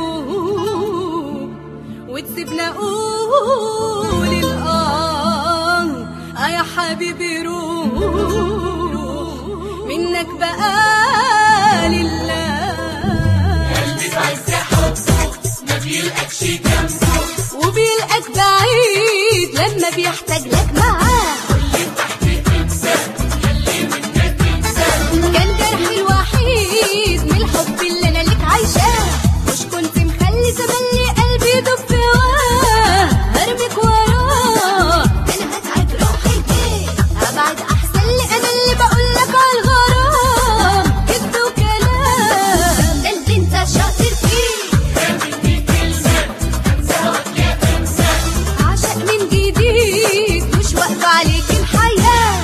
ندوب وتسيبنا اقول الاه اه يا حبيبي روح منك بقى لله قلبي في عز حبه ما بيلقاكش جنبه وبيلقاك بعيد لما بيحتاج لك معاه كل تحت تنسى يلي منك تنسى كان جرحي الوحيد من الحب اللي انا ليك عايشاه مش كنت مخلي تملي قلبي يدب في واه هرمك وراه انا هتعب روحي ليه ابعد احسن لي انا اللي بقول لك على الغرام كدب وكلام ده اللي انت شاطر فيه مني كلمة انساك يا انسى عشق من جديد مش واقفه عليك الحياه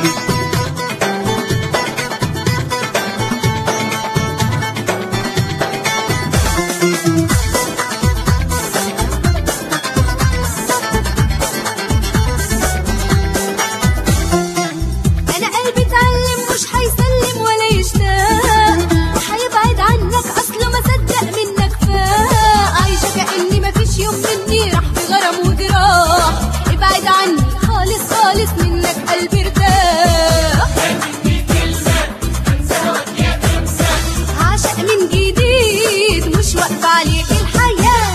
انا قلبي اتعلم مش هيسلم ولا يشتاق وهيبعد عنك اصله ما صدق منك فاق عايشه كاني مفيش يوم مني راح في غرام وجراح ابعد عني خالص خالص منك قلبي ارتاح مني كلمة انساك يا انسى عشق من جديد مش واقفه عليك الحياه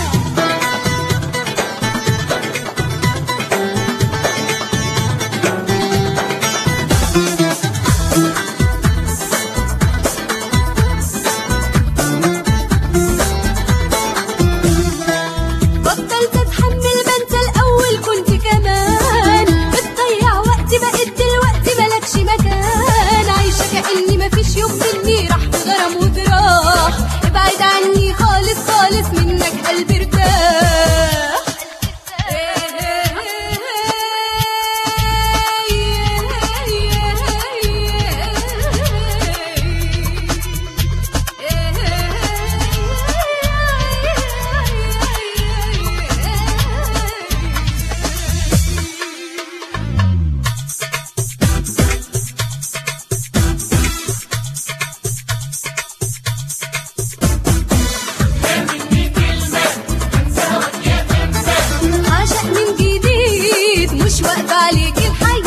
بطلت اتحمل ما انت الاول كنت كمان بتضيع وقتي بقيت دلوقتي مالكش مكان عايشه كاني مفيش يوم مني راح في غرام وجراح ابعد عني خالص خالص منك قلبي ارتاح مني كلمة انساك يا انسى عشق من جديد مش واقفة عليك الحياة